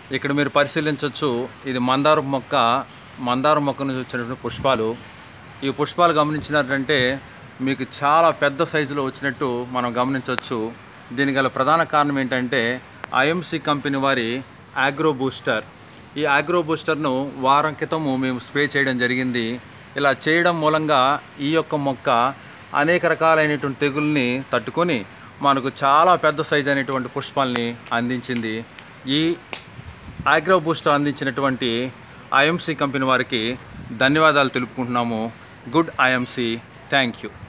ఇక్కడ మీరు పరిశీలించవచ్చు ఇది మందార మొక్క మందార మొక్క నుంచి వచ్చినటువంటి పుష్పాలు ఈ పుష్పాలు గమనించినట్టంటే మీకు చాలా పెద్ద సైజులో వచ్చినట్టు మనం గమనించవచ్చు దీనికి గల ప్రధాన కారణం ఏంటంటే ఐఎంసి కంపెనీ వారి ఆగ్రో బూస్టర్ ఈ ఆగ్రో బూస్టర్ను వారం క్రితము మేము స్ప్రే చేయడం జరిగింది ఇలా చేయడం మూలంగా ఈ యొక్క మొక్క అనేక రకాలైనటువంటి తెగుల్ని తట్టుకొని మనకు చాలా పెద్ద సైజు అయినటువంటి పుష్పాల్ని అందించింది ఈ ఆగ్రో బూస్టర్ అందించినటువంటి ఐఎంసి కంపెనీ వారికి ధన్యవాదాలు తెలుపుకుంటున్నాము గుడ్ ఐఎంసి థ్యాంక్ యూ